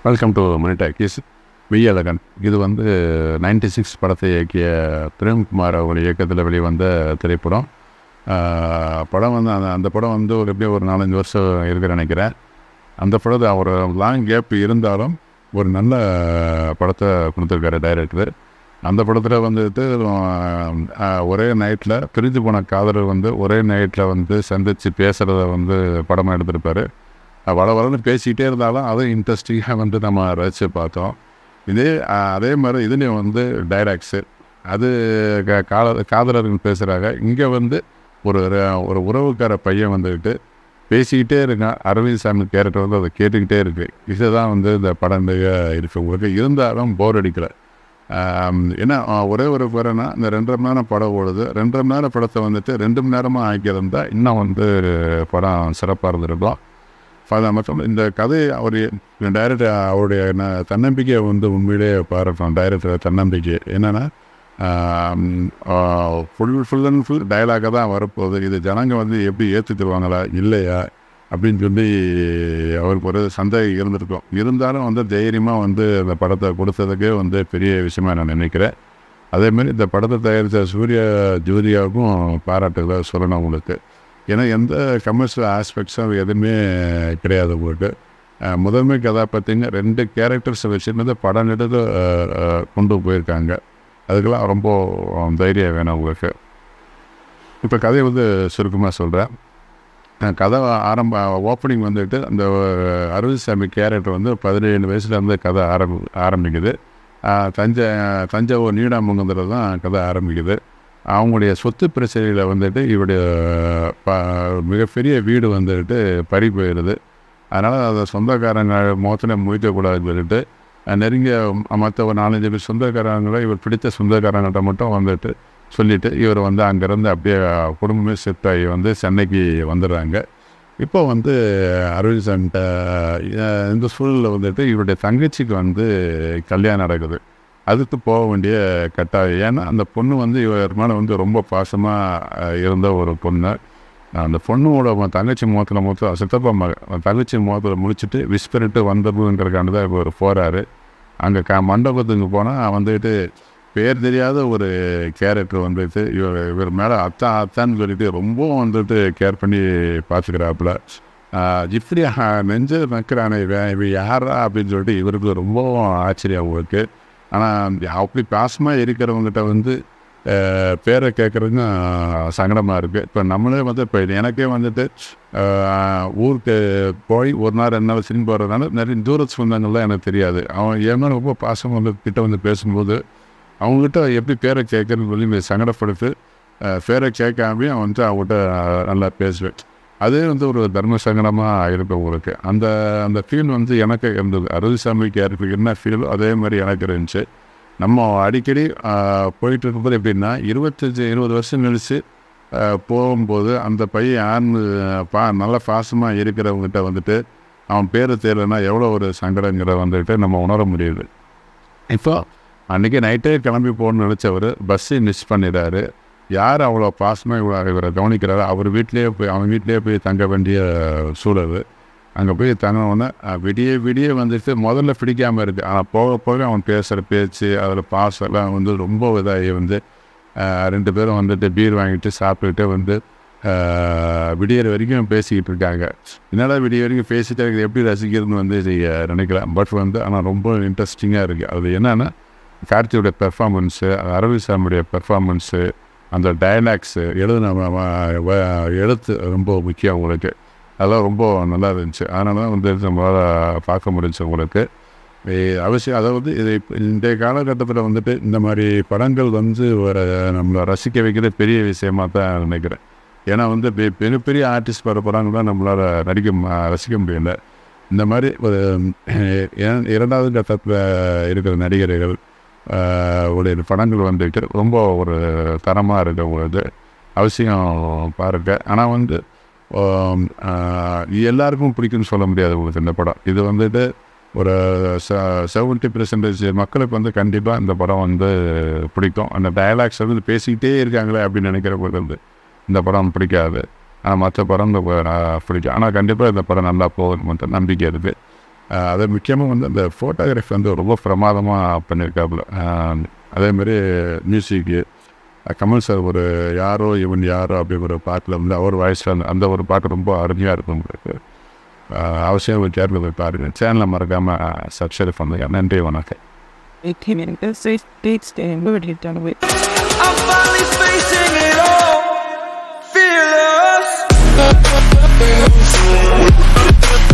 Welcome to Mani talkies Meiyazhagan இது வந்து ninety six படத்தை இயக்கிய பிரேம்குமார் அவர் இயக்கத்தில் வெளிவந்த திரைப்படம் ஆஹ் படம் வந்து அந்த அந்த படம் வந்து ஒரு எப்படியும் ஒரு நாலஞ்சு வருஷம் இருக்கிற நினைக்கிறேன் அந்த படத்தை ஒரு லாங் கேப் இருந்தாலும் ஒரு நல்ல படத்தை கொடுத்துருக்காரு டைரக்டர் அந்த படத்தில் வந்துட்டு ஆஹ், ஒரே நைட்டில் பிரிஞ்சு போன காதலர் வந்து ஒரே நைட்டில் வந்து சந்தித்து பேசுகிறத வந்து படமாக எடுத்திருப்பாரு அஹ் வள வளர்ந்து பேசிக்கிட்டே இருந்தாலும் அதுவும் இன்ட்ரெஸ்டிங்காக வந்து நம்ம ரசித்து பார்த்தோம் இதே அஹ், அதே மாதிரி இதுலேயும் வந்து டைராக்ஸு அது க கால காதலர்கள் பேசுகிறாங்க இங்கே வந்து ஒரு ர- ஒரு உறவுக்கார பையன் வந்துக்கிட்டு பேசிக்கிட்டே இருக்கான் அரவிந்த் சாமி கேரக்டர் வந்து அதை கேட்டுக்கிட்டே இருக்குது இதுதான் வந்து இந்த படம் இருக்கு உங்களுக்கு இருந்தாலும் போர் அடிக்கலை ஆம், ஏன்னா அஹ், ஒரே ஒரு குறைனா இந்த ரெண்டரை மணி நேரம் படம் ஓடுது ரெண்டரை மணி நேரம் படத்தை வந்துட்டு ரெண்டு மணி நேரமாக ஆக்கியிருந்தா இன்னும் வந்து படம் சிறப்பாக இருந்திருக்கும் அது மட்டும் இந்த கதை அவர் டைரக்டர் அவருடைய ந- தன்னம்பிக்கையை வந்து உண்மையிலேயே பாராட்டணும் டைரக்டர் தன்னம்பிக்கை என்னென்னா full full and full dialogue தான் வரப்போகுது இது ஜனங்க வந்து எப்படி ஏற்றுக்குவாங்களா இல்லையா அப்படின்னு சொல்லி அவருக்கு ஒரு சந்தேகம் இருந்திருக்கும் இருந்தாலும் வந்து தைரியமாக வந்து அந்த படத்தை கொடுத்ததுக்கே வந்து பெரிய விஷயமா நான் நினைக்கிறேன் அதேமாரி இந்த படத்தை தயாரித்த சூர்யா ஜோதியாவுக்கும் பாராட்டுகளை சொல்லணும் உங்களுக்கு ஏன்னா எந்த கமர்ஷியல் ஆஸ்பெக்ட்ஸும் எதுவுமே கிடையாது உங்களுக்கு அஹ் முதன்மை கதாபாத்திரங்க ரெண்டு கேரக்டர்ஸை வச்சுருந்து படம் எடுத்து அஹ், அஹ், கொண்டு போயிருக்காங்க அதுக்கெல்லாம் ரொம்ப தைரியம் வேணும் உங்களுக்கு இப்போ கதையை வந்து சுருக்கமாக சொல்கிறேன் கதை ஆரம்ப ஓப்பனிங் வந்துட்டு அந்த அஹ், அரவிந்த் சாமி கேரக்டர் வந்து பதினேழு வயசுலேருந்து கதை ஆரம்பி ஆரம்பிக்குது அஹ், தஞ்சை தஞ்சாவூர் நீடாமங்கத்தில் தான் கதை ஆரம்பிக்குது அவங்களுடைய சொத்து பிரச்சனையில் வந்துட்டு இவருடைய ப மிகப்பெரிய வீடு வந்துட்டு பறி போயிடுது அதனால் அதை சொந்தக்காரங்க முகத்தில் முயற்கக்கூடாதுன்னு சொல்லிட்டு அஹ், நெருங்கிய மற்ற ஒரு நாலஞ்சு பேர் சொந்தக்காரங்களை இவர் பிடித்த சொந்தக்காரங்கள்ட்ட மட்டும் வந்துட்டு சொல்லிவிட்டு இவர் வந்து அங்கேருந்து அப்படியே குடும்பமே செட் ஆகி வந்து சென்னைக்கு வந்துடுறாங்க இப்போ வந்து அரவிந்த் சாமிட்ட அஹ், இந்த சூழலில் வந்துட்டு இவருடைய தங்கச்சிக்கு வந்து கல்யாணம் நடக்குது அதுக்கு போக வேண்டிய கட்டாயம் ஏன்னா அந்த பொண்ணு வந்து இவர் மேலே வந்து ரொம்ப பாசமாக இருந்த ஒரு பொண்ணு அந்த பொண்ணோட ம- தங்கச்சி முகத்தில் முகத்தில் சித்தப்பா மக அவன் தங்கச்சி முகத்தில் முடிச்சுட்டு விஸ்பரிட்டு வந்துடுங்கிறக்காண்டி தான் இவர் போகிறாரு அங்கே க மண்டபத்துக்கு போனால் வந்துட்டு பேர் தெரியாத ஒரு கேரக்டர் வந்துட்டு இவர் இவர் மேலே அத்தான் அத்தான்னு சொல்லிட்டு ரொம்ப வந்துட்டு கேர் பண்ணி பார்த்துக்கிறாப்புல இப்படி நெஞ்ச நக்கிறானே இவன் இவன் யாரா அப்படின்னு சொல்லிட்டு இவருக்கு ரொம்ப ஆச்சரியம் அவருக்கு ஆனால் அப்படி பாசமாக இருக்கிறவங்ககிட்ட வந்து அஹ், பேரை கேட்குறதுங்க சங்கடமாக இருக்குது இப்போ நம்மளே வந்து இப்போ எனக்கே வந்துட்டு அஹ், ஊருக்கு போய் ஒரு நாள் ரெண்டு நாள் சினிமா போகிறதுனால நிறைய தூர சொந்தங்கள்லாம் எனக்கு தெரியாது அவன் என் மேலே ரொம்ப பாசம் வந்து கிட்ட வந்து பேசும்போது அவங்ககிட்ட எப்படி பேரை கேட்குறதுன்னு சொல்லி சங்கடப்படுத்து அஹ், பேரை கேட்காம அவன் வந்து அவங்ககிட்ட அஹ், நல்லா பேசுவேன் அதே வந்து ஒரு தர்ம சங்கடமாக இருக்கும் உங்களுக்கு அந்த அந்த ஃபீல் வந்து எனக்கு இருந்தது அருள்சாமி கேரக்டருக்கு என்ன ஃபீல் அதே மாதிரி எனக்கு இருந்துச்சு நம்ம அடிக்கடி ஆஹ், போயிட்டு இருக்கும்போது எப்படின்னா இருபத்தஞ்சி இருபது வருஷம் கழிச்சு ஆஹ், போகும்போது அந்த பையன் யாருன்னு பா நல்ல பாசமாக இருக்கிறவங்ககிட்ட வந்துட்டு அவன் பேர் தெரியலன்னா எவ்வளோ ஒரு சங்கடங்கிற வந்துட்டு நம்ம உணர முடியுது இப்போ அன்றைக்கி நைட்டே கிளம்பி போகணும்னு நினச்சவர் பஸ்ஸை மிஸ் பண்ணிடுறாரு யார் அவ்வளோ பாசமாக இவ்வளோ இவரை கவனிக்கிறாரோ அவர் வீட்டிலேயே போய் அவன் வீட்டிலேயே போய் தங்க வேண்டிய சூழல் அங்கே போய் தங்கினோடனே விடிய விடிய வந்துட்டு முதல்ல பிடிக்காமல் இருக்குது ஆனால் போக போக அவன் பேசுகிற பேச்சு அதில் பாசம் எல்லாம் வந்து ரொம்ப இதாகி வந்து ஆஹ், ரெண்டு பேரும் வந்துட்டு பீர் வாங்கிட்டு சாப்பிட்டுட்டு வந்து ஆஹ், விடியற வரைக்கும் பேசிக்கிட்டு இருக்காங்க என்னடா விடிய வரைக்கும் பேசிட்டே இருக்குது எப்படி ரசிக்கிறதுன்னு வந்து இது, அஹ், நினைக்கலாம் பட் வந்து ஆனால் ரொம்ப இன்ட்ரெஸ்டிங்காக இருக்குது அது என்னென்னா கார்த்தியோட பெர்ஃபார்மன்ஸு அரவிந்த் சாமியுடைய பெர்ஃபார்மன்ஸு அந்த டைலாக்ஸு எழுதின வ- வ- வ- எழுத்து ரொம்ப முக்கியம் உங்களுக்கு அதெல்லாம் ரொம்ப நல்லா இருந்துச்சு அதனால தான் வந்து நம்மளால் பார்க்க முடிஞ்சுச்சு உங்களுக்கு ஏ- அவசியம் அதாவது இது இப்ப இந்த காலகட்டத்தில் வந்துட்டு இந்த மாதிரி படங்கள் வந்து ஒரு நம்மளை ரசிக்க வைக்கிறது பெரிய விஷயமா தான் நினைக்கிறேன் ஏன்னா வந்து பெ- பெரிய பெரிய ஆர்டிஸ்ட் வர படங்கள்லாம் நம்மளால் நடிக்க ம- ரசிக்க முடியல இந்த மாதிரி ஒரு அஹ், இர- இரண்டாவது கட்டத்தில் இருக்கிற நடிகர்கள் ஆஹ், உடைய படங்கள் வந்துட்டு ரொம்ப ஒரு தரமாக இருக்கு உங்களுக்கு அவசியம் பாருங்க ஆனால் வந்து ஆம், ஆஹ், இது எல்லாருக்கும் பிடிக்கும்னு சொல்ல முடியாது உங்களுக்கு இந்த படம் இது வந்துட்டு ஒரு செவன்ட்டி பெர்சன்டேஜ் மக்களுக்கு வந்து கண்டிப்பாக இந்த படம் வந்து பிடிக்கும் அந்த டயலாக்ஸ் வந்து பேசிக்கிட்டே இருக்காங்களே அப்படின்னு நினைக்கிறவங்களுக்கு வந்து இந்த படம் பிடிக்காது ஆனால் மற்ற படம் இந்த ப- நான் பிடிக்கும் ஆனால் கண்டிப்பாக இந்த படம் நல்லா போகும் மட்டும் நம்பிக்கை இருக்குது அஹ் அது முக்கியமாக வந்து அந்த ஃபோட்டோகிராஃபி வந்து ரொம்ப பிரமாதமாக பண்ணியிருக்காப்புல அஹ் அதேமாரி மியூசிக்கு கமல் சார் ஒரு யாரோ இவன் யாரோ அப்படிங்கிற ஒரு பாட்டில் வந்து அவர் வாய்ஸில் அந்த அந்த ஒரு பாட்டு ரொம்ப அருமையாக இருக்கும் உங்களுக்கு அஹ் அவசியம் ஒரு தேர்வு போய் பாருங்க சேனலை மறக்காமல் சப்ஸ்கிரைப் பண்ணுங்க நன்றி வணக்கம் It came in the six dates and what he done with. I'm finally facing it all. Fearless.